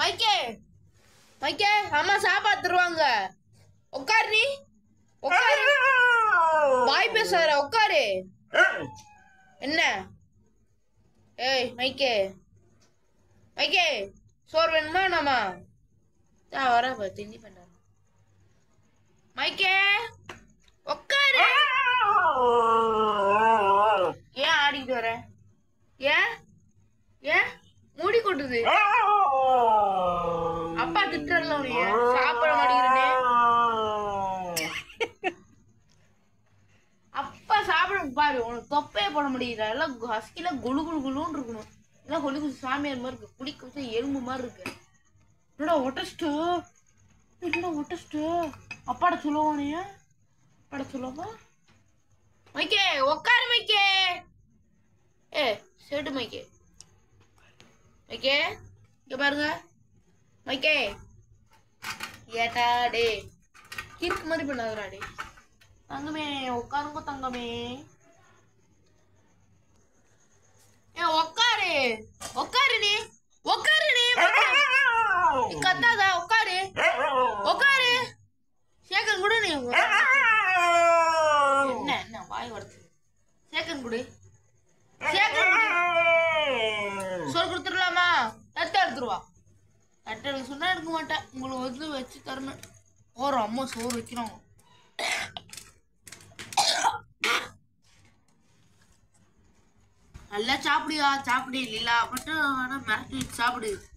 மைக்கே மைக்கே அம்மா சாப்பாடு தருவாங்க உட்காரு நீ உட்காரு வாய் பேசாத உட்காரு என்ன ஏய் மைக்கே மைக்கே சோறு வேணுமா நாமா நான் வர திண்டி பண்ண மைக்கே உட்காரு ஏன் ஆடிக்கிட்டு வர ஏன் ஏன் மூடி கொட்டுது அப்பா திட்டுறல உனைய சாப்பிட மாட்டேங்கிறனே அப்பா சாப்பிட பாரு உனக்கு தொப்பையே போட முடியல எல்லாம் ஹஸ்கில குளு குளு குளுன்னு இருக்கணும் எல்லாம் கொல்லி குச்சி சாமியார் மாதிரி இருக்கு குடிக்க வச்சா எறும்பு மாதிரி இருக்கு என்னடா ஒட்டஸ்ட்டு என்னடா ஒட்டஸ்ட்டு அப்பாட சொல்லுவானே அப்பாட சொல்லுவா மைக்கே உக்காரு மைக்கே ஏ சேட்டு மைக்கே மைக்கே இங்க பாருங்க மைக்கே ஏட்டா டே கிறுக்கு மாதிரி பண்ணாதடா டே தங்கமே உட்காருங்க தங்கமே ஏ உட்காரு உட்காரு நீ உட்காரு நீ நீ கத்தாதா உட்காரு உட்காரு சேகன் கூட நீ என்ன என்ன வாய் உடச்சு சேகன் கொடு சேகன் கொடு சோறு கொடுத்துடலாமா தட்டை எடுத்துருவா தட்டை எடுக்க சொன்னா எடுக்க மாட்டேன் உங்களுக்கு வந்து வச்சு தரணும் போறோம் அம்மா சோறு வைக்கிறோம் நல்லா சாப்பிடுயா சாப்பிடு லீலா மட்டும் வேணா மிரட்டி வச்சு சாப்பிடு